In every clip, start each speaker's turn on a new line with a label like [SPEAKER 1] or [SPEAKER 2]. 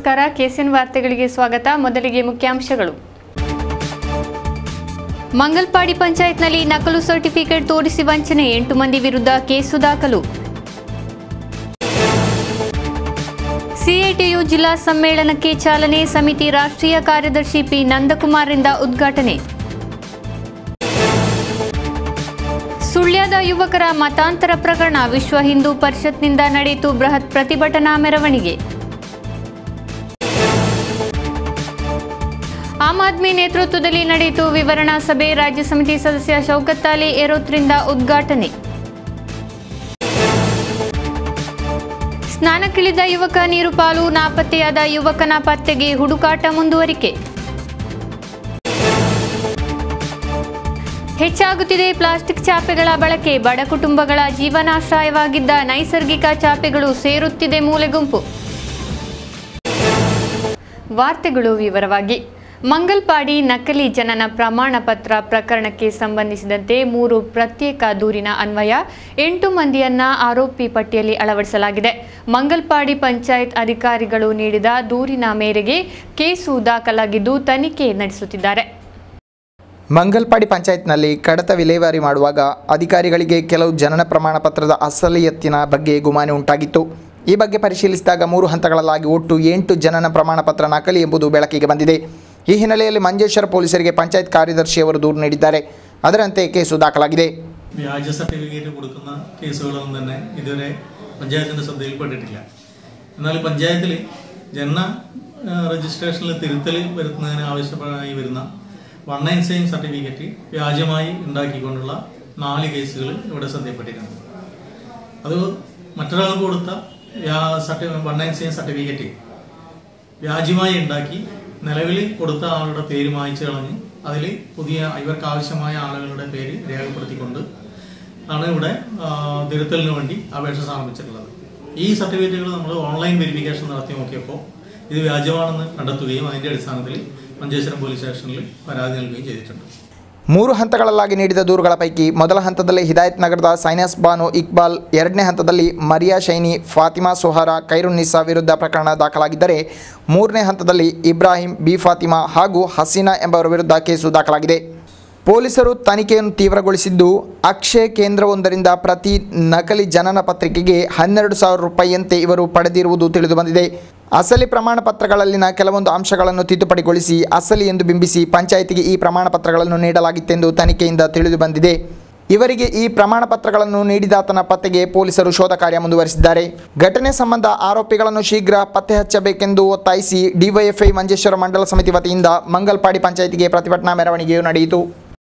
[SPEAKER 1] ನಮಸ್ಕಾರ ಕೆಸಿಎನ್ ವಾರ್ತೆಗಳಿಗೆ ಸ್ವಾಗತ ಮೊದಲಿಗೆ ಮುಖ್ಯಾಂಶಗಳು ಮಂಗಲ್ಪಾಡಿ ಪಂಚಾಯತ್ನಲ್ಲಿ ನಕಲು ಸರ್ಟಿಫಿಕೇಟ್ ತೋರಿಸಿ ವಂಚನೆ ಎಂಟು ಮಂದಿ ವಿರುದ್ಧ ಕೇಸು ದಾಖಲು ಸಿಐಟಿಯು ಜಿಲ್ಲಾ ಸಮ್ಮೇಳನಕ್ಕೆ ಚಾಲನೆ ಸಮಿತಿ ರಾಷ್ಟ್ರೀಯ ಕಾರ್ಯದರ್ಶಿ ಪಿ ನಂದಕುಮಾರ್ರಿಂದ ಉದ್ಘಾಟನೆ ಸುಳ್ಯದ ಯುವಕರ ಮತಾಂತರ ಪ್ರಕರಣ ವಿಶ್ವ ಹಿಂದೂ ಪರಿಷತ್ನಿಂದ ನಡೆಯಿತು ಬೃಹತ್ ಪ್ರತಿಭಟನಾ ಮೆರವಣಿಗೆ ಆಮ್ ಆದ್ಮಿ ನೇತೃತ್ವದಲ್ಲಿ ನಡೆಯಿತು ವಿವರಣಾ ಸಭೆ ರಾಜ್ಯ ಸಮಿತಿ ಸದಸ್ಯ ಶೌಕತ್ ಅಲಿ ಏರೋತ್ರಿಂದ ಉದ್ಘಾಟನೆ ಸ್ನಾನಕ್ಕಿಳಿದ ಯುವಕ ನೀರು ಪಾಲು ನಾಪತ್ತೆಯಾದ ಯುವಕನ ಪತ್ತೆಗೆ ಹುಡುಕಾಟ ಮುಂದುವರಿಕೆ ಹೆಚ್ಚಾಗುತ್ತಿದೆ ಪ್ಲಾಸ್ಟಿಕ್ ಚಾಪೆಗಳ ಬಳಕೆ ಬಡ ಕುಟುಂಬಗಳ ಜೀವನಾಶ್ರಯವಾಗಿದ್ದ ನೈಸರ್ಗಿಕ ಚಾಪೆಗಳು ಸೇರುತ್ತಿದೆ ಮೂಲೆಗುಂಪು ವಾರ್ತೆಗಳು ವಿವರವಾಗಿ ಮಂಗಲ್ಪಾಡಿ ನಕಲಿ ಜನನ ಪ್ರಮಾಣ ಪತ್ರ ಪ್ರಕರಣಕ್ಕೆ ಸಂಬಂಧಿಸಿದಂತೆ ಮೂರು ಪ್ರತ್ಯೇಕ ದೂರಿನ ಅನ್ವಯ ಎಂಟು ಮಂದಿಯನ್ನ ಆರೋಪಿ ಪಟ್ಟಿಯಲ್ಲಿ ಅಳವಡಿಸಲಾಗಿದೆ ಮಂಗಲ್ಪಾಡಿ ಪಂಚಾಯತ್ ಅಧಿಕಾರಿಗಳು ನೀಡಿದ ದೂರಿನ ಮೇರೆಗೆ ಕೇಸು ದಾಖಲಾಗಿದ್ದು ತನಿಖೆ ನಡೆಸುತ್ತಿದ್ದಾರೆ
[SPEAKER 2] ಮಂಗಲ್ಪಾಡಿ ಪಂಚಾಯತ್ನಲ್ಲಿ ಕಡತ ವಿಲೇವಾರಿ ಮಾಡುವಾಗ ಅಧಿಕಾರಿಗಳಿಗೆ ಕೆಲವು ಜನನ ಪ್ರಮಾಣ ಪತ್ರದ ಅಸಲಿಯತ್ತಿನ ಬಗ್ಗೆ ಗುಮಾನಿ ಉಂಟಾಗಿತ್ತು ಈ ಬಗ್ಗೆ ಪರಿಶೀಲಿಸಿದಾಗ ಮೂರು ಹಂತಗಳಲ್ಲಾಗಿ ಒಟ್ಟು ಎಂಟು ಜನನ ಪ್ರಮಾಣ ಪತ್ರ ನಕಲಿ ಎಂಬುದು ಬೆಳಕಿಗೆ ಬಂದಿದೆ ಈ ಹಿನ್ನೆಲೆಯಲ್ಲಿ ಮಂಜೇಶ್ವರ ಪೊಲೀಸರಿಗೆ ಪಂಚಾಯತ್ ಕಾರ್ಯದರ್ಶಿಯವರು ದೂರು ನೀಡಿದ್ದಾರೆ ಅದರಂತೆ കേസ് ದಾಖಲಾಗಿದೆ
[SPEAKER 3] വ്യാജ സർട്ടിഫിക്കറ്റ് കൊടുക്കുന്ന കേസുകളൊന്നും തന്നെ ഇതുവരെ പഞ്ചായത്തിന്റെ ശ്രദ്ധയിൽപ്പെട്ടിട്ടില്ല എന്നാൽ പഞ്ചായത്തിൽ ജനന ആ, രജിസ്ട്രേഷനിൽ തിരുത്തൽ വരുത്തുന്നതിന് ആവശ്യമായി വരുന്ന വൺ നയൻ സെയിം സർട്ടിഫിക്കറ്റ് വ്യാജമായി ഉണ്ടാക്കിക്കൊണ്ടുള്ള നാല് കേസുകൾ ഇവിടെ ശ്രദ്ധയിൽപ്പെട്ടിട്ടുണ്ട് അത് മറ്റൊരാൾക്ക് കൊടുത്ത വൺ നയൻ സെയിം സർട്ടിഫിക്കറ്റ് വ്യാജമായി ഉണ്ടാക്കി നിലവിൽ കൊടുത്ത ആളുടെ പേര് മായ്ച്ചു കളഞ്ഞ് അതിൽ പുതിയ ഇവർക്ക് ആവശ്യമായ ആളുകളുടെ പേര് രേഖപ്പെടുത്തിക്കൊണ്ട് ആണ് ഇവിടെ ആ, തിരുത്തലിന് വേണ്ടി അപേക്ഷ സമർപ്പിച്ചിട്ടുള്ളത് ഈ സർട്ടിഫിക്കറ്റുകൾ നമ്മൾ ഓൺലൈൻ വെരിഫിക്കേഷൻ നടത്തി നോക്കിയപ്പോൾ ഇത് വ്യാജമാണെന്ന് കണ്ടെത്തുകയും അതിന്റെ അടിസ്ഥാനത്തിൽ മഞ്ചേശ്വരം പോലീസ് സ്റ്റേഷനിൽ പരാതി നൽകുകയും ചെയ്തിട്ടുണ്ട്
[SPEAKER 2] ಮೂರು ಹಂತಗಳಲ್ಲಾಗಿ ನೀಡಿದ ದೂರುಗಳ ಪೈಕಿ ಮೊದಲ ಹಂತದಲ್ಲಿ ಹಿದಾಯತ್ ನಗರದ ಸೈನಸ್ ಬಾನು ಇಕ್ಬಾಲ್ ಎರಡನೇ ಹಂತದಲ್ಲಿ ಮರಿಯಾ ಶೈನಿ ಫಾತಿಮಾ ಸುಹಾರ ಖೈರುನ್ನಿಸಾ ವಿರುದ್ಧ ಪ್ರಕರಣ ದಾಖಲಾಗಿದ್ದರೆ ಮೂರನೇ ಹಂತದಲ್ಲಿ ಇಬ್ರಾಹಿಂ ಬಿ ಫಾತಿಮಾ ಹಾಗೂ ಹಸೀನಾ ಎಂಬವರ ವಿರುದ್ಧ ಕೇಸು ದಾಖಲಾಗಿದೆ ಪೊಲೀಸರು ತನಿಖೆಯನ್ನು ತೀವ್ರಗೊಳಿಸಿದ್ದು ಅಕ್ಷಯ ಕೇಂದ್ರವೊಂದರಿಂದ ಪ್ರತಿ ನಕಲಿ ಜನನ ಪತ್ರಿಕೆಗೆ ಹನ್ನೆರಡು ಸಾವಿರ ರೂಪಾಯಿಯಂತೆ ಇವರು ಪಡೆದಿರುವುದು ತಿಳಿದುಬಂದಿದೆ ಅಸಲಿ ಪ್ರಮಾಣ ಪತ್ರಗಳಲ್ಲಿನ ಕೆಲವೊಂದು ಅಂಶಗಳನ್ನು ತಿದ್ದುಪಡಿಗೊಳಿಸಿ ಅಸಲಿ ಎಂದು ಬಿಂಬಿಸಿ ಪಂಚಾಯಿತಿಗೆ ಈ ಪ್ರಮಾಣ ಪತ್ರಗಳನ್ನು ನೀಡಲಾಗಿತ್ತೆಂದು ತನಿಖೆಯಿಂದ ತಿಳಿದುಬಂದಿದೆ ಇವರಿಗೆ ಈ ಪ್ರಮಾಣ ಪತ್ರಗಳನ್ನು ನೀಡಿದಾತನ ಪತ್ತೆಗೆ ಪೊಲೀಸರು ಶೋಧ ಕಾರ್ಯ ಮುಂದುವರಿಸಿದ್ದಾರೆ ಘಟನೆ ಸಂಬಂಧ ಆರೋಪಿಗಳನ್ನು ಶೀಘ್ರ ಪತ್ತೆ ಹಚ್ಚಬೇಕೆಂದು ಒತ್ತಾಯಿಸಿ ಡಿವೈಎಫ್ಐ ಮಂಜೇಶ್ವರ ಮಂಡಲ ಸಮಿತಿ ವತಿಯಿಂದ ಮಂಗಲ್ಪಾಡಿ ಪಂಚಾಯಿತಿಗೆ ಪ್ರತಿಭಟನಾ ಮೆರವಣಿಗೆಯು ನಡೆಯಿತು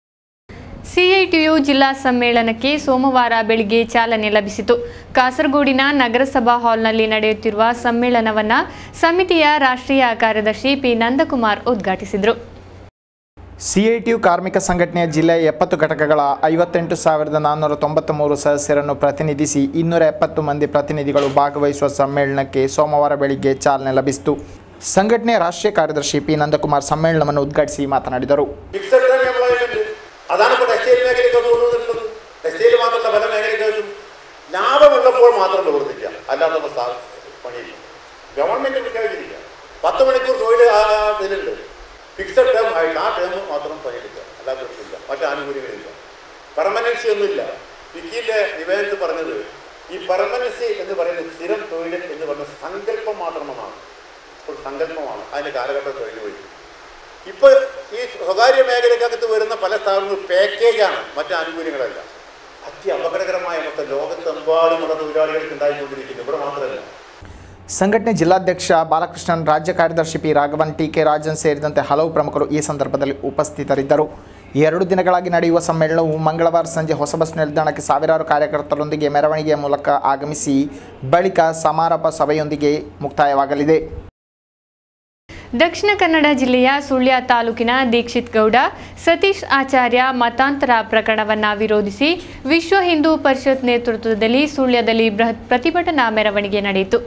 [SPEAKER 1] ಸಿಐಟಿಯು ಜಿಲ್ಲಾ ಸಮ್ಮೇಳನಕ್ಕೆ ಸೋಮವಾರ ಬೆಳಿಗ್ಗೆ ಚಾಲನೆ ಲಭಿಸಿತು ಕಾಸರಗೋಡಿನ ನಗರಸಭಾ ಹಾಲ್ನಲ್ಲಿ ನಡೆಯುತ್ತಿರುವ ಸಮ್ಮೇಳನವನ್ನ ಸಮಿತಿಯ ರಾಷ್ಟ್ರೀಯ ಕಾರ್ಯದರ್ಶಿ ಪಿ ನಂದಕುಮಾರ್ ಉದ್ಘಾಟಿಸಿದರು
[SPEAKER 2] ಸಿಐಟಿಯು ಕಾರ್ಮಿಕ ಸಂಘಟನೆಯ ಜಿಲ್ಲೆಯ ಎಪ್ಪತ್ತು ಘಟಕಗಳ ಐವತ್ತೆಂಟು ಸಾವಿರದ ನಾನ್ನೂರ ತೊಂಬತ್ತ್ಮೂರು ಸದಸ್ಯರನ್ನು ಪ್ರತಿನಿಧಿಸಿ ಇನ್ನೂರ ಎಪ್ಪತ್ತು ಮಂದಿ ಪ್ರತಿನಿಧಿಗಳು ಭಾಗವಹಿಸುವ ಸಮ್ಮೇಳನಕ್ಕೆ ಸೋಮವಾರ ಬೆಳಿಗ್ಗೆ ಚಾಲನೆ ಲಭಿಸಿತು ಸಂಘಟನೆಯ ರಾಷ್ಟ್ರೀಯ ಕಾರ್ಯದರ್ಶಿ ಪಿ ನಂದಕುಮಾರ್ ಸಮ್ಮೇಳನವನ್ನು ಉದ್ಘಾಟಿಸಿ ಮಾತನಾಡಿದರು
[SPEAKER 4] ഫിക്സഡ് ടൈം എംപ്ലോയ്മെന്റ് അതാണ് ഇപ്പോൾ ടെക്സ്റ്റൈൽ മേഖലയ്ക്ക് തോന്നുന്നുള്ളത് ടെക്സ്റ്റൈൽ മാത്രമല്ല പല മേഖലയ്ക്കും ലാഭമുള്ളപ്പോൾ മാത്രം പ്രവർത്തിക്കുക അല്ലാതെ നമ്മൾ സ്ഥാ- പണിയില്ല ഗവൺമെന്റ് പ്രഖ്യാപിച്ചിരിക്കുക പത്ത് മണിക്കൂർ തൊഴിൽ ആ ആ ഇതിലുണ്ട് ഫിക്സഡ് ടേം ആയിട്ട് ആ ടേം മാത്രം പണിയെടുക്കുക അല്ലാതെ ഇല്ല മറ്റു ആനുകൂല്യങ്ങളില്ല പെർമനൻസി ഒന്നുമില്ല വിക്കിയിലെ നിവേദനത്തിൽ പറഞ്ഞത് ഈ പെർമനൻസി എന്ന് പറയുന്നത് സ്ഥിരം തൊഴിൽ എന്ന് പറഞ്ഞ സങ്കല്പം മാത്രമാണ് ഇപ്പോൾ സങ്കല്പമാണ് അതിന്റെ കാലഘട്ടം തൊഴിൽ പോയി ഇപ്പൊ ഈ സ്വകാര്യ മേഖലക്കകത്ത് വരുന്ന പല സ്ഥാപനങ്ങളും പാക്കേജാണ് മറ്റു ആനുകൂല്യങ്ങളല്ല അതി അപകടകരമായ അവസ്ഥ ലോകത്തെമ്പാടുമുള്ള തൊഴിലാളികൾക്ക് ഉണ്ടായിക്കൊണ്ടിരിക്കുന്നു ഇവിടെ മാത്രമല്ല
[SPEAKER 2] ಸಂಘಟನೆ ಜಿಲ್ಲಾಧ್ಯಕ್ಷ ಬಾಲಕೃಷ್ಣನ್ ರಾಜ್ಯ ಕಾರ್ಯದರ್ಶಿ P Raghavan T K Rajan ಸೇರಿದಂತೆ ಹಲವು ಪ್ರಮುಖರು ಈ ಸಂದರ್ಭದಲ್ಲಿ ಉಪಸ್ಥಿತರಿದ್ದರು ಎರಡು ದಿನಗಳಾಗಿ ನಡೆಯುವ ಸಮ್ಮೇಳನವು ಮಂಗಳವಾರ ಸಂಜೆ ಹೊಸ ಬಸ್ ನಿಲ್ದಾಣಕ್ಕೆ ಸಾವಿರಾರು ಕಾರ್ಯಕರ್ತರೊಂದಿಗೆ ಮೆರವಣಿಗೆಯ ಮೂಲಕ ಆಗಮಿಸಿ ಬಳಿಕ ಸಮಾರೋಪ ಸಭೆಯೊಂದಿಗೆ ಮುಕ್ತಾಯವಾಗಲಿದೆ
[SPEAKER 1] ದಕ್ಷಿಣ ಕನ್ನಡ ಜಿಲ್ಲೆಯ ಸುಳ್ಯ ತಾಲೂಕಿನ ದೀಕ್ಷಿತ್ ಗೌಡ ಸತೀಶ್ ಆಚಾರ್ಯ ಮತಾಂತರ ಪ್ರಕರಣವನ್ನ ವಿರೋಧಿಸಿ ವಿಶ್ವ ಹಿಂದೂ ಪರಿಷತ್ ನೇತೃತ್ವದಲ್ಲಿ ಸುಳ್ಯದಲ್ಲಿ ಬೃಹತ್ ಪ್ರತಿಭಟನಾ ಮೆರವಣಿಗೆ ನಡೆಯಿತು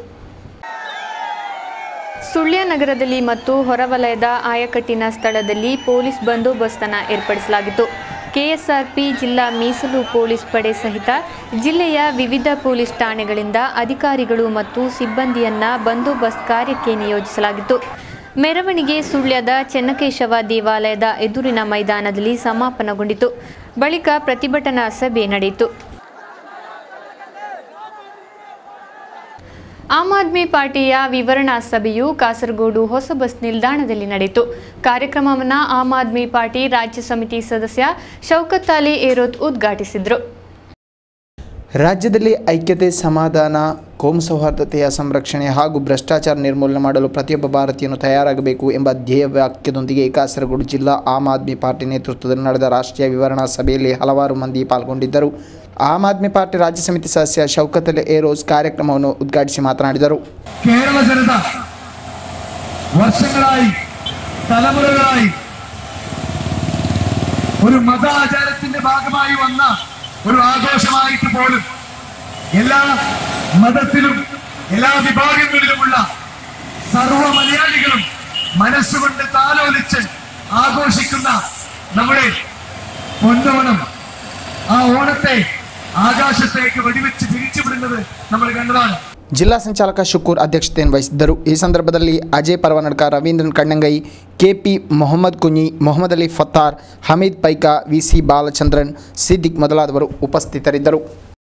[SPEAKER 1] ಸುಳ್ಯ ನಗರದಲ್ಲಿ ಮತ್ತು ಹೊರವಲಯದ ಆಯಕಟ್ಟಿನ ಸ್ಥಳದಲ್ಲಿ ಪೊಲೀಸ್ ಬಂದೋಬಸ್ತನ್ನು ಏರ್ಪಡಿಸಲಾಗಿತ್ತು ಕೆಎಸ್ಆರ್ಪಿ ಜಿಲ್ಲಾ ಮೀಸಲು ಪೊಲೀಸ್ ಪಡೆ ಸಹಿತ ಜಿಲ್ಲೆಯ ವಿವಿಧ ಪೊಲೀಸ್ ಠಾಣೆಗಳಿಂದ ಅಧಿಕಾರಿಗಳು ಮತ್ತು ಸಿಬ್ಬಂದಿಯನ್ನ ಬಂದೋಬಸ್ತ್ ಕಾರ್ಯಕ್ಕೆ ನಿಯೋಜಿಸಲಾಗಿತ್ತು ಮೆರವಣಿಗೆ ಸುಳ್ಯದ ಚೆನ್ನಕೇಶವ ದೇವಾಲಯದ ಎದುರಿನ ಮೈದಾನದಲ್ಲಿ ಸಮಾಪನಗೊಂಡಿತು ಬಳಿಕ ಪ್ರತಿಭಟನಾ ಸಭೆ ನಡೆಯಿತು ಆಮ್ ಆದ್ಮಿ ಪಾರ್ಟಿಯ ವಿವರಣಾ ಸಭೆಯು ಕಾಸರಗೋಡು ಹೊಸ ಬಸ್ ನಿಲ್ದಾಣದಲ್ಲಿ ನಡೆಯಿತು ಕಾರ್ಯಕ್ರಮವನ್ನು ಆಮ್ ಆದ್ಮಿ ಪಾರ್ಟಿ ರಾಜ್ಯ ಸಮಿತಿ ಸದಸ್ಯ ಶೌಕತ್ ಅಲಿ ಏರೋತ್ ಉದ್ಘಾಟಿಸಿದರು
[SPEAKER 2] ರಾಜ್ಯದಲ್ಲಿ ಐಕ್ಯತೆ ಸಮಾಧಾನ ಕೋಮು ಸೌಹಾರ್ದತೆಯ ಸಂರಕ್ಷಣೆ ಹಾಗೂ ಭ್ರಷ್ಟಾಚಾರ ನಿರ್ಮೂಲನೆ ಮಾಡಲು ಪ್ರತಿಯೊಬ್ಬ ಭಾರತೀಯನು ತಯಾರಾಗಬೇಕು ಎಂಬ ಧ್ಯೇಯ ವಾಕ್ಯದೊಂದಿಗೆ ಕಾಸರಗೋಡು ಜಿಲ್ಲಾ ಆಮ್ ಆದ್ಮಿ ಪಾರ್ಟಿ ನೇತೃತ್ವದಲ್ಲಿ ನಡೆದ ರಾಷ್ಟ್ರೀಯ ವಿವರಣಾ ಸಭೆಯಲ್ಲಿ ಹಲವಾರು ಮಂದಿ ಪಾಲ್ಗೊಂಡಿದ್ದರು ಆಮ್ ಆದ್ಮಿ ಪಾರ್ಟಿ ರಾಜ್ಯ ಸಮಿತಿ ಸದಸ್ಯ ಶೌಕತ್ ಅಲಿ ಏರೋಸ್ ಕಾರ್ಯಕ್ರಮವನ್ನು ಉದ್ಘಾಟಿಸಿ മാതനാടിದರು
[SPEAKER 5] കേരള ജനത വർഷങ്ങളായി തലമുറകളായി ഒരു മത ആചാരത്തിന്റെ ഭാഗമായി വന്ന ഒരു ആഘോഷമായിട്ട് പോലും എല്ലാ മതത്തിലും എല്ലാ വിഭാഗങ്ങളിലുമുള്ള സർവ മലയാളികളും മനസ്സുകൊണ്ട് താലോലിച്ച് ആഘോഷിക്കുന്ന നമ്മുടെ പൊന്നോണം ആ ഓണത്തെ ആകാശത്തേക്ക് വെടിവെച്ച് തിരിച്ചുവിടുന്നത് നമ്മൾ കണ്ടതാണ്
[SPEAKER 2] ಜಿಲ್ಲಾ ಸಂಚಾಲಕ ಶುಕೂರ್ ಅಧ್ಯಕ್ಷತೆಯನ್ನು ವಹಿಸಿದ್ದರು ಈ ಸಂದರ್ಭದಲ್ಲಿ ಅಜಯ್ ಪರ್ವನಡ್ಕ ರವೀಂದ್ರನ್ ಕಣ್ಣಂಗೈ ಕೆಪಿ ಮೊಹಮ್ಮದ್ ಕುഞ്ഞಿ ಮೊಹಮ್ಮದ್ ಅಲಿ ಫತ್ತಾರ್ ಹಮೀದ್ ಪೈಕಾ ವಿಸಿ ಬಾಲಚಂದ್ರನ್ ಸಿದ್ದಿಕ್ ಮೊದಲಾದವರು ಉಪಸ್ಥಿತರಿದ್ದರು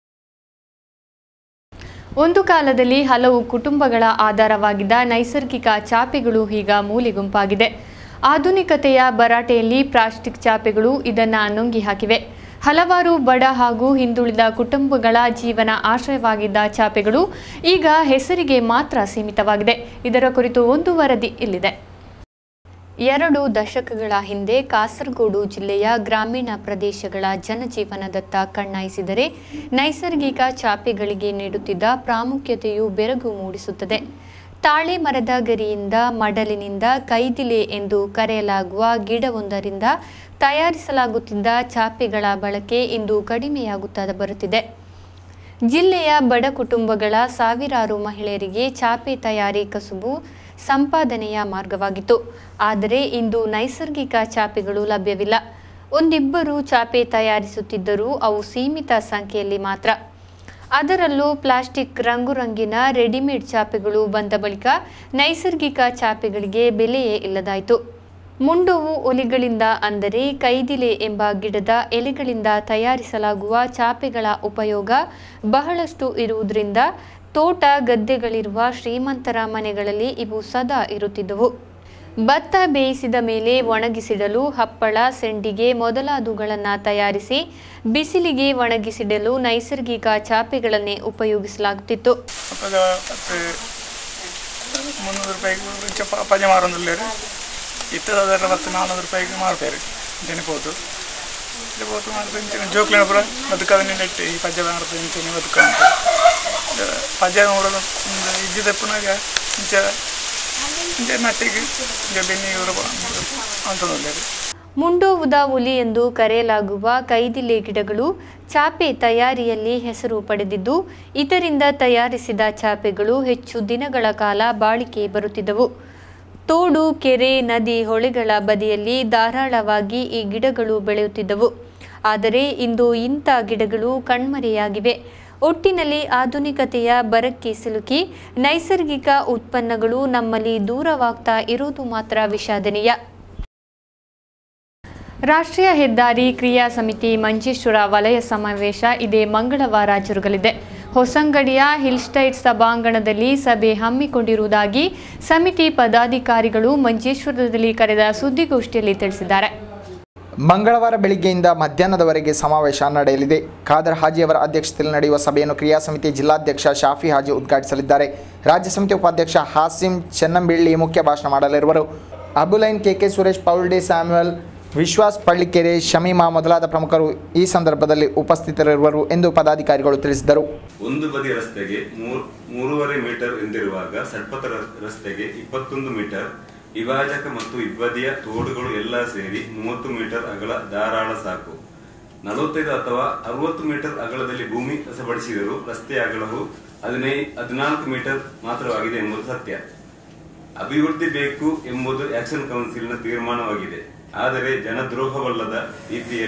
[SPEAKER 1] ಒಂದು ಕಾಲದಲ್ಲಿ ಹಲವು ಕುಟುಂಬಗಳ ಆಧಾರವಾಗಿದ್ದ ನೈಸರ್ಗಿಕ ಚಾಪೆಗಳು ಈಗ ಮೂಲೆಗುಂಪಾಗಿದೆ ಆಧುನಿಕತೆಯ ಭರಾಟೆಯಲ್ಲಿ ಪ್ಲಾಸ್ಟಿಕ್ ಚಾಪೆಗಳು ಇದನ್ನು ನುಂಗಿ ಹಾಕಿವೆ ಹಲವಾರು ಬಡ ಹಾಗೂ ಹಿಂದುಳಿದ ಕುಟುಂಬಗಳ ಜೀವನ ಆಶ್ರಯವಾಗಿದ್ದ ಚಾಪೆಗಳು ಈಗ ಹೆಸರಿಗೆ ಮಾತ್ರ ಸೀಮಿತವಾಗಿದೆ ಇದರ ಕುರಿತು ಒಂದು ವರದಿ ಇಲ್ಲಿದೆ ಎರಡು ದಶಕಗಳ ಹಿಂದೆ ಕಾಸರಗೋಡು ಜಿಲ್ಲೆಯ ಗ್ರಾಮೀಣ ಪ್ರದೇಶಗಳ ಜನಜೀವನದತ್ತ ಕಣ್ಣಾಯಿಸಿದರೆ ನೈಸರ್ಗಿಕ ಚಾಪೆಗಳಿಗೆ ನೀಡುತ್ತಿದ್ದ ಪ್ರಾಮುಖ್ಯತೆಯು ಬೆರಗು ಮೂಡಿಸುತ್ತದೆ ತಾಳೆ ಮರದ ಗರಿಯಿಂದ ಮಡಲಿನಿಂದ ಕೈದಿಲೆ ಎಂದು ಕರೆಯಲಾಗುವ ಗಿಡವೊಂದರಿಂದ ತಯಾರಿಸಲಾಗುತ್ತಿದ್ದ ಚಾಪೆಗಳ ಬಳಕೆ ಇಂದು ಕಡಿಮೆಯಾಗುತ್ತಾ ಬರುತ್ತಿದೆ ಜಿಲ್ಲೆಯ ಬಡ ಕುಟುಂಬಗಳ ಸಾವಿರಾರು ಮಹಿಳೆಯರಿಗೆ ಚಾಪೆ ತಯಾರಿ ಕಸುಬು ಸಂಪಾದನೆಯ ಮಾರ್ಗವಾಗಿತ್ತು ಆದರೆ ಇಂದು ನೈಸರ್ಗಿಕ ಚಾಪೆಗಳು ಲಭ್ಯವಿಲ್ಲ ಒಂದಿಬ್ಬರು ಚಾಪೆ ತಯಾರಿಸುತ್ತಿದ್ದರೂ ಅವು ಸೀಮಿತ ಸಂಖ್ಯೆಯಲ್ಲಿ ಮಾತ್ರ ಅದರಲ್ಲೂ ಪ್ಲಾಸ್ಟಿಕ್ ರಂಗುರಂಗಿನ ರೆಡಿಮೇಡ್ ಚಾಪೆಗಳು ಬಂದ ಬಳಿಕ ನೈಸರ್ಗಿಕ ಚಾಪೆಗಳಿಗೆ ಬೆಲೆಯೇ ಇಲ್ಲದಾಯಿತು ಮುಂಡವು ಒಲಿಗಳಿಂದ ಅಂದರೆ ಕೈದಿಲೆ ಎಂಬ ಗಿಡದ ಎಲೆಗಳಿಂದ ತಯಾರಿಸಲಾಗುವ ಚಾಪೆಗಳ ಉಪಯೋಗ ಬಹಳಷ್ಟು ಇರುವುದರಿಂದ ತೋಟ ಗದ್ದೆಗಳಿರುವ ಶ್ರೀಮಂತರ ಮನೆಗಳಲ್ಲಿ ಇವು ಸದಾ ಇರುತ್ತಿದ್ದವು ಭತ್ತ ಬೇಯಿಸಿದ ಮೇಲೆ ಒಣಗಿಸಿಡಲು ಹಪ್ಪಳ ಸೆಂಡಿಗೆ ಮೊದಲಾದವುಗಳನ್ನು ತಯಾರಿಸಿ ಬಿಸಿಲಿಗೆ ಒಣಗಿಸಿಡಲು ನೈಸರ್ಗಿಕ ಚಾಪೆಗಳನ್ನೇ ಉಪಯೋಗಿಸಲಾಗುತ್ತಿತ್ತು
[SPEAKER 6] അപ്പോൾ ഇത് പത്ത് മുന്നൂറ് രൂപയ്ക്ക് വെച്ച പ- പഞ്ഞ മാറുന്നില്ലേര് ഇത്ത സാധാരണ പത്ത് നാനൂറ് രൂപയ്ക്ക് ಮಾರ್ತಾರೆ ಇಂಚನೆ ಪೋತು ಇದು ಪೋತು ಮಾಡ್ತಾರೆ ಇಂಚನೆ ಜೋಕ್ಲಿನ ಪುರ ಬದುಕದನ್ನೇ ನೆಟ್ಟು ಈ ಪಜ್ಜ ಮಾಡ್ತಾರೆ ಇಂಚನೆ ಬದುಕ ಪಜ್ಜ ನೋಡೋದು ಇಜ್ಜಿದ ಪುನಾಗ ಇಂಚ ಇಂಚ ನಟ್ಟಿಗೆ ಇಂಚ ಬೆನ್ನಿ ಇವರು ಅಂತಂದಿಲ್ಲ
[SPEAKER 1] ಮುಂಡೋವುದ ಹುಲಿ ಎಂದು ಕರೆಯಲಾಗುವ ಕೈದಿಲೆ ಗಿಡಗಳು ಚಾಪೆ ತಯಾರಿಯಲ್ಲಿ ಹೆಸರು ಪಡೆದಿದ್ದು ಇದರಿಂದ ತಯಾರಿಸಿದ ಚಾಪೆಗಳು ಹೆಚ್ಚು ದಿನಗಳ ಕಾಲ ಬಾಳಿಕೆ ಬರುತ್ತಿದ್ದವು ತೋಡು ಕೆರೆ ನದಿ ಹೊಳೆಗಳ ಬದಿಯಲ್ಲಿ ಧಾರಾಳವಾಗಿ ಈ ಗಿಡಗಳು ಬೆಳೆಯುತ್ತಿದ್ದವು ಆದರೆ ಇಂದು ಇಂಥ ಗಿಡಗಳು ಕಣ್ಮರೆಯಾಗಿವೆ ಒಟ್ಟಿನಲ್ಲಿ ಆಧುನಿಕತೆಯ ಬರಕ್ಕೆ ಸಿಲುಕಿ ನೈಸರ್ಗಿಕ ಉತ್ಪನ್ನಗಳು ನಮ್ಮಲ್ಲಿ ದೂರವಾಗ್ತಾ ಇರೋದು ಮಾತ್ರ ವಿಷಾದನೀಯ ರಾಷ್ಟ್ರೀಯ ಹೆದ್ದಾರಿ ಕ್ರಿಯಾ ಸಮಿತಿ ಮಂಜೇಶ್ವರ ವಲಯ ಸಮಾವೇಶ ಇದೇ ಮಂಗಳವಾರ ಜರುಗಲಿದೆ ಹೊಸಂಗಡಿಯ ಹಿಲ್ಸ್ಟೈಟ್ ಸಭಾಂಗಣದಲ್ಲಿ ಸಭೆ ಹಮ್ಮಿಕೊಂಡಿರುವುದಾಗಿ ಸಮಿತಿ ಪದಾಧಿಕಾರಿಗಳು ಮಂಜೇಶ್ವರದಲ್ಲಿ ಕರೆದ ಸುದ್ದಿಗೋಷ್ಠಿಯಲ್ಲಿ ತಿಳಿಸಿದ್ದಾರೆ
[SPEAKER 2] ಮಂಗಳವಾರ ಬೆಳಿಗ್ಗೆಯಿಂದ ಮಧ್ಯಾಹ್ನದವರೆಗೆ ಸಮಾವೇಶ ನಡೆಯಲಿದೆ ಖಾದರ್ ಹಾಜಿಯವರ ಅಧ್ಯಕ್ಷತೆಯಲ್ಲಿ ನಡೆಯುವ ಸಭೆಯನ್ನು ಕ್ರಿಯಾ ಸಮಿತಿ ಜಿಲ್ಲಾಧ್ಯಕ್ಷ ಶಾಫಿ ಹಾಜಿ ಉದ್ಘಾಟಿಸಲಿದ್ದಾರೆ ರಾಜ್ಯ ಸಮಿತಿ ಉಪಾಧ್ಯಕ್ಷ ಹಾಸಿಂ ಚೆನ್ನಂಬಿಳ್ಳಿ ಮುಖ್ಯ ಭಾಷಣ ಮಾಡಲಿರುವರು Abulain KK Suresh Paul D Samuel Vishwas Pallikere Shameema ಮೊದಲಾದ ಪ್ರಮುಖರು ಈ ಸಂದರ್ಭದಲ್ಲಿ ಉಪಸ್ಥಿತರಿರುವರು ಎಂದು ಪದಾಧಿಕಾರಿಗಳು ತಿಳಿಸಿದರು
[SPEAKER 7] ಒಂದು ಬದಿ ರಸ್ತೆಗೆ ಮೂರ್ ಮೂರುವರೆ ಮೀಟರ್ ಎಂದಿರುವಾಗ ಸಡ್ಪಥ ರ- ರಸ್ತೆಗೆ ಇಪ್ಪತ್ತೊಂದು ಮೀಟರ್ ವಿಭಾಜಕ ಮತ್ತು ಇಬ್ಬದಿಯ ತೋಡುಗಳು ಎಲ್ಲ ಸೇರಿ ಮೂವತ್ತು ಮೀಟರ್ ಅಗಲ ಧಾರಾಳ ಸಾಕು ನಲವತ್ತೈದು ಅಥವಾ ಅರವತ್ತು ಮೀಟರ್ ಅಗಲದಲ್ಲಿ ಭೂಮಿ ರಸಪಡಿಸಿದರೂ ರಸ್ತೆಯ ಅಗಲವು ಹದಿನೈ ಹದಿನಾಲ್ಕು ಮೀಟರ್ ಮಾತ್ರವಾಗಿದೆ ಎಂಬುದು ಸತ್ಯ ಅಭಿವೃದ್ಧಿ ಬೇಕು ಎಂಬುದು ಆಕ್ಷನ್ ಕೌನ್ಸಿಲ್ನ ತೀರ್ಮಾನವಾಗಿದೆ ಆದರೆ ಜನದ್ರೋಹವಲ್ಲದ ರೀತಿಯಲ್ಲಿ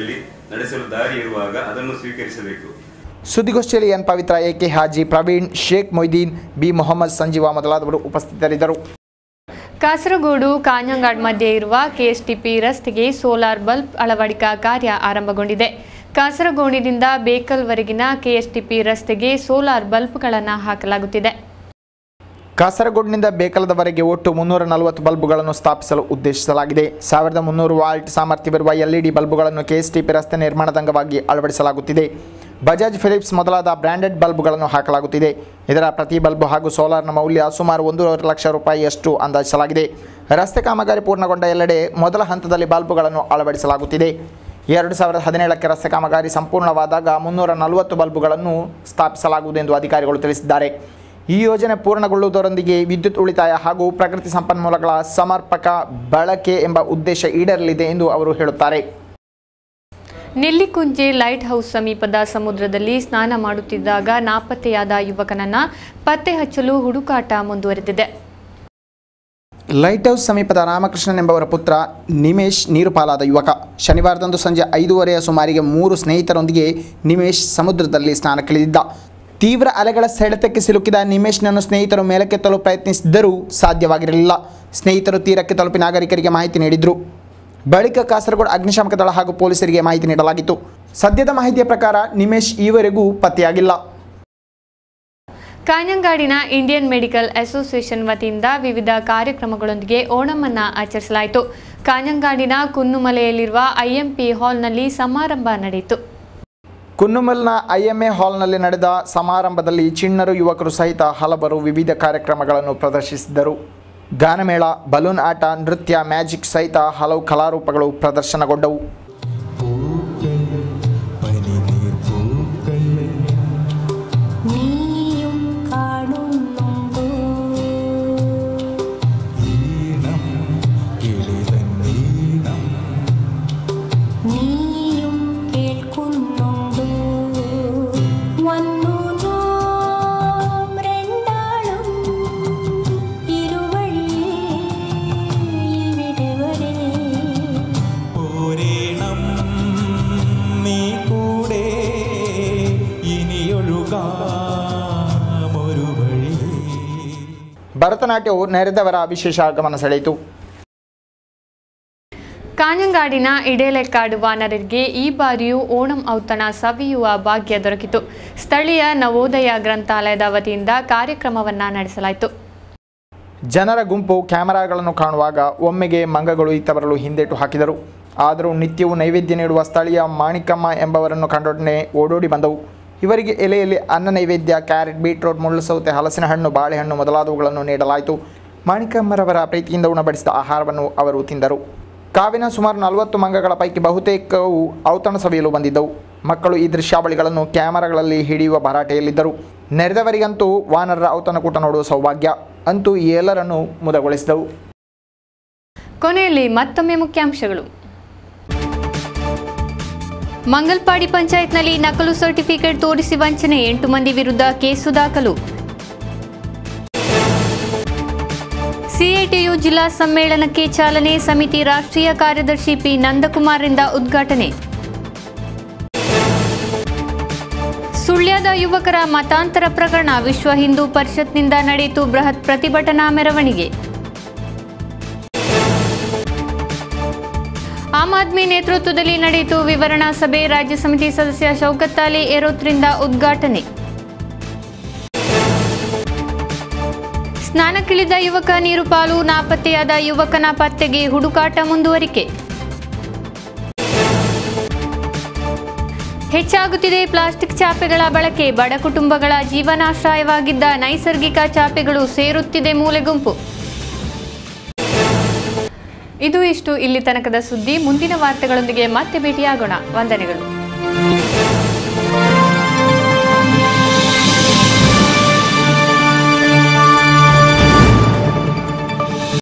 [SPEAKER 7] ನಡೆಸಲು ದಾರಿ ಇರುವಾಗ ಅದನ್ನು ಸ್ವೀಕರಿಸಬೇಕು
[SPEAKER 2] ಸುದ್ದಿಗೋಷ್ಠಿಯಲ್ಲಿ N Pavithra A K Haji Praveen Sheikh Moideen B Mohammed Sanjeeva ಮೊದಲಾದವರು ಉಪಸ್ಥಿತರಿದ್ದರು
[SPEAKER 1] ಕಾಸರಗೋಡು ಕಾഞ്ഞങ്ങാട് ಮಧ್ಯೆ ಇರುವ ಕೆಎಸ್ಟಿಪಿ ರಸ್ತೆಗೆ ಸೋಲಾರ್ ಬಲ್ಬ್ ಅಳವಡಿಕಾ ಕಾರ್ಯ ಆರಂಭಗೊಂಡಿದೆ ಕಾಸರಗೋಡಿನಿಂದ ಬೇಕಲ್ವರೆಗಿನ ಕೆಎಸ್ಟಿಪಿ ರಸ್ತೆಗೆ ಸೋಲಾರ್ ಬಲ್ಬ್ಗಳನ್ನು ಹಾಕಲಾಗುತ್ತಿದೆ
[SPEAKER 2] ಕಾಸರಗೋಡಿನಿಂದ ಬೇಕಲದವರೆಗೆ ಒಟ್ಟು ಮುನ್ನೂರ ನಲವತ್ತು ಬಲ್ಬುಗಳನ್ನು ಸ್ಥಾಪಿಸಲು ಉದ್ದೇಶಿಸಲಾಗಿದೆ ಸಾವಿರದ ಮುನ್ನೂರು ವಾಲ್ಟ್ ಸಾಮರ್ಥ್ಯವಿರುವ ಎಲ್ಇಡಿ ಬಲ್ಬುಗಳನ್ನು ಕೆಎಸ್ಟಿಪಿ ರಸ್ತೆ ನಿರ್ಮಾಣದ ಅಂಗವಾಗಿ ಅಳವಡಿಸಲಾಗುತ್ತಿದೆ ಬಜಾಜ್ ಫಿಲಿಪ್ಸ್ ಮೊದಲಾದ ಬ್ರ್ಯಾಂಡೆಡ್ ಬಲ್ಬುಗಳನ್ನು ಹಾಕಲಾಗುತ್ತಿದೆ ಇದರ ಪ್ರತಿ ಬಲ್ಬ್ ಹಾಗೂ ಸೋಲಾರ್ನ ಮೌಲ್ಯ ಸುಮಾರು ಒಂದೂವರೆ ಲಕ್ಷ ರೂಪಾಯಿಯಷ್ಟು ಅಂದಾಜಿಸಲಾಗಿದೆ ರಸ್ತೆ ಕಾಮಗಾರಿ ಪೂರ್ಣಗೊಂಡ ಎಲ್ಲೆಡೆ ಮೊದಲ ಹಂತದಲ್ಲಿ ಬಲ್ಬುಗಳನ್ನು ಅಳವಡಿಸಲಾಗುತ್ತಿದೆ ಎರಡು ಸಾವಿರದ ಹದಿನೇಳಕ್ಕೆ ರಸ್ತೆ ಕಾಮಗಾರಿ ಸಂಪೂರ್ಣವಾದಾಗ ಮುನ್ನೂರ ನಲವತ್ತು ಬಲ್ಬುಗಳನ್ನು ಸ್ಥಾಪಿಸಲಾಗುವುದು ಎಂದು ಅಧಿಕಾರಿಗಳು ತಿಳಿಸಿದ್ದಾರೆ ಈ ಯೋಜನೆ ಪೂರ್ಣಗೊಳ್ಳುವುದರೊಂದಿಗೆ ವಿದ್ಯುತ್ ಉಳಿತಾಯ ಹಾಗೂ ಪ್ರಕೃತಿ ಸಂಪನ್ಮೂಲಗಳ ಸಮರ್ಪಕ ಬಳಕೆ ಎಂಬ ಉದ್ದೇಶ ಈಡೇರಲಿದೆ ಎಂದು ಅವರು ಹೇಳುತ್ತಾರೆ
[SPEAKER 1] ನೆಲ್ಲಿಕುಂಜೆ ಲೈಟ್ ಹೌಸ್ ಸಮೀಪದ ಸಮುದ್ರದಲ್ಲಿ ಸ್ನಾನ ಮಾಡುತ್ತಿದ್ದಾಗ ನಾಪತ್ತೆಯಾದ ಯುವಕನನ್ನ ಪತ್ತೆ ಹಚ್ಚಲು ಹುಡುಕಾಟ ಮುಂದುವರೆದಿದೆ
[SPEAKER 2] ಲೈಟ್ ಹೌಸ್ ಸಮೀಪದ ರಾಮಕೃಷ್ಣನ್ ಎಂಬವರ ಪುತ್ರ ನಿಮೇಶ್ ನೀರು ಪಾಲಾದ ಯುವಕ ಶನಿವಾರದಂದು ಸಂಜೆ ಐದೂವರೆಯ ಸುಮಾರಿಗೆ ಮೂರು ಸ್ನೇಹಿತರೊಂದಿಗೆ ನಿಮೇಶ್ ಸಮುದ್ರದಲ್ಲಿ ಸ್ನಾನಕ್ಕಿಳಿದಿದ್ದ ತೀವ್ರ ಅಲೆಗಳ ಸೆಳೆತಕ್ಕೆ ಸಿಲುಕಿದ ನಿಮೇಶ್ನನ್ನು ಸ್ನೇಹಿತರು ಮೇಲಕ್ಕೆತ್ತಲು ಪ್ರಯತ್ನಿಸಿದ್ದರೂ ಸಾಧ್ಯವಾಗಿರಲಿಲ್ಲ ಸ್ನೇಹಿತರು ತೀರಕ್ಕೆ ತಲುಪಿ ನಾಗರಿಕರಿಗೆ ಮಾಹಿತಿ ನೀಡಿದರು ಬಳಿಕ ಕಾಸರಗೋಡು ಅಗ್ನಿಶಾಮಕ ದಳ ಹಾಗೂ ಪೊಲೀಸರಿಗೆ ಮಾಹಿತಿ ನೀಡಲಾಗಿತ್ತು ಸದ್ಯದ ಮಾಹಿತಿಯ ಪ್ರಕಾರ ನಿಮೇಶ್ ಈವರೆಗೂ ಪತ್ತೆಯಾಗಿಲ್ಲ
[SPEAKER 1] ಕಾഞ്ഞങ്ങാಡಿನ ಇಂಡಿಯನ್ ಮೆಡಿಕಲ್ ಅಸೋಸಿಯೇಷನ್ ವತಿಯಿಂದ ವಿವಿಧ ಕಾರ್ಯಕ್ರಮಗಳೊಂದಿಗೆ ಓಣಮನ್ನ ಆಚರಿಸಲಾಯಿತು ಕಾഞ്ഞങ്ങാಡಿನ ಕುನ್ನುಮಲೆಯಲ್ಲಿರುವ ಐಎಂಪಿ ಹಾಲ್ನಲ್ಲಿ ಸಮಾರಂಭ ನಡೆಯಿತು
[SPEAKER 2] ಕುನ್ನುಮಲ್ನ ಐಎಂಎ ಹಾಲ್ನಲ್ಲಿ ನಡೆದ ಸಮಾರಂಭದಲ್ಲಿ ಚಿಣ್ಣರು ಯುವಕರು ಸಹಿತ ಹಲವರು ವಿವಿಧ ಕಾರ್ಯಕ್ರಮಗಳನ್ನು ಪ್ರದರ್ಶಿಸಿದರು ಗಾನಮೇಳ ಬಲೂನ್ ಆಟ ನೃತ್ಯ ಮ್ಯಾಜಿಕ್ ಸಹಿತ ಹಲವು ಕಲಾರೂಪಗಳು ಪ್ರದರ್ಶನಗೊಂಡವು
[SPEAKER 8] നീയും കാണുന്നുണ്ടോ നീയും കേൾക്കുന്നുണ്ടോ വന്നു നാം രണ്ടാളും ഇരുവഴിയേ ഇവിടെ വരെ
[SPEAKER 9] പോരേണം നീ കൂടെ ഇനിയൊഴുകാമൊരു വഴി
[SPEAKER 2] ಭರತನಾಟ್ಯವು ನೆರೆದವರ ವಿಶೇಷ ಗಮನ ಸೆಳೆಯಿತು
[SPEAKER 1] ಕಾഞ്ഞങ്ങാಡಿನ ಇಡೇಲೆಕ್ಕಾಡು ವಾನರರಿಗೆ ಈ ಬಾರಿಯೂ ಓಣಂ ಔತಣ ಸವಿಯುವ ಭಾಗ್ಯ ದೊರಕಿತು ಸ್ಥಳೀಯ ನವೋದಯ ಗ್ರಂಥಾಲಯದ ವತಿಯಿಂದ ಕಾರ್ಯಕ್ರಮವನ್ನು ನಡೆಸಲಾಯಿತು
[SPEAKER 2] ಜನರ ಗುಂಪು ಕ್ಯಾಮೆರಾಗಳನ್ನು ಕಾಣುವಾಗ ಒಮ್ಮೆಗೆ ಮಂಗಗಳು ಇತ್ತ ಬರಲು ಹಿಂದೇಟು ಹಾಕಿದರು ಆದರೂ ನಿತ್ಯವೂ ನೈವೇದ್ಯ ನೀಡುವ ಸ್ಥಳೀಯ ಮಾಣಿಕಮ್ಮ ಎಂಬವರನ್ನು ಕಂಡೊಡನೆ ಓಡೋಡಿ ಬಂದವು ಇವರಿಗೆ ಎಲೆಯಲ್ಲಿ ಅನ್ನ ನೈವೇದ್ಯ ಕ್ಯಾರೆಟ್ ಬೀಟ್ರೋಟ್ ಮುಳ್ಳು ಸೌತೆ ಹಲಸಿನ ಹಣ್ಣು ಬಾಳೆಹಣ್ಣು ಮೊದಲಾದವುಗಳನ್ನು ನೀಡಲಾಯಿತು ಮಾಣಿಕಮ್ಮರವರ ಪ್ರೀತಿಯಿಂದ ಉಣಬಡಿಸಿದ ಆಹಾರವನ್ನು ಅವರು ತಿಂದರು ಕಾವಿನ ಸುಮಾರು ನಲವತ್ತು ಮಂಗಗಳ ಪೈಕಿ ಬಹುತೇಕವು ಔತಣ ಸವಿಯಲು ಬಂದಿದ್ದವು ಮಕ್ಕಳು ಈ ದೃಶ್ಯಾವಳಿಗಳನ್ನು ಕ್ಯಾಮರಾಗಳಲ್ಲಿ ಹಿಡಿಯುವ ಭರಾಟೆಯಲ್ಲಿದ್ದರು ನೆರೆದವರಿಗಂತೂ ವಾನರರ ಔತಣಕೂಟ ನೋಡುವ ಸೌಭಾಗ್ಯ ಅಂತೂ ಈ ಎಲ್ಲರನ್ನೂ ಮುದಗೊಳಿಸಿದವು
[SPEAKER 1] ಕೊನೆಯಲ್ಲಿ ಮತ್ತೊಮ್ಮೆ ಮುಖ್ಯಾಂಶಗಳು ಮಂಗಲ್ಪಾಡಿ ಪಂಚಾಯತ್ನಲ್ಲಿ ನಕಲು ಸರ್ಟಿಫಿಕೇಟ್ ತೋರಿಸಿ ವಂಚನೆ ಎಂಟು ಮಂದಿ ವಿರುದ್ಧ ಕೇಸು ದಾಖಲು ಸಿಐಟಿಯು ಜಿಲ್ಲಾ ಸಮ್ಮೇಳನಕ್ಕೆ ಚಾಲನೆ ಸಮಿತಿ ರಾಷ್ಟ್ರೀಯ ಕಾರ್ಯದರ್ಶಿ ಪಿ ನಂದಕುಮಾರ್ರಿಂದ ಉದ್ಘಾಟನೆ ಸುಳ್ಯದ ಯುವಕರ ಮತಾಂತರ ಪ್ರಕರಣ ವಿಶ್ವ ಹಿಂದೂ ಪರಿಷತ್ನಿಂದ ನಡೆಯಿತು ಬೃಹತ್ ಪ್ರತಿಭಟನಾ ಮೆರವಣಿಗೆ ಆಮ್ ಆದ್ಮಿ ನೇತೃತ್ವದಲ್ಲಿ ನಡೆಯಿತು ವಿವರಣಾ ಸಭೆ ರಾಜ್ಯ ಸಮಿತಿ ಸದಸ್ಯ ಶೌಕತ್ ಅಲಿ ಏರೋತ್ರಿಂದ ಉದ್ಘಾಟನೆ ಸ್ನಾನಕ್ಕಿಳಿದ ಯುವಕ ನೀರು ಪಾಲು ನಾಪತ್ತೆಯಾದ ಯುವಕನ ಪತ್ತೆಗೆ ಹುಡುಕಾಟ ಮುಂದುವರಿಕೆ ಹೆಚ್ಚಾಗುತ್ತಿದೆ ಪ್ಲಾಸ್ಟಿಕ್ ಚಾಪೆಗಳ ಬಳಕೆ ಬಡ ಕುಟುಂಬಗಳ ಜೀವನಾಶ್ರಯವಾಗಿದ್ದ ನೈಸರ್ಗಿಕ ಚಾಪೆಗಳು ಸೇರುತ್ತಿದೆ ಮೂಲೆಗುಂಪು ಇದು ಇಷ್ಟು ಇಲ್ಲಿ ತನಕದ ಸುದ್ದಿ ಮುಂದಿನ ವಾರ್ತೆಗಳೊಂದಿಗೆ ಮತ್ತೆ ಭೇಟಿಯಾಗೋಣ ವಂದನೆಗಳು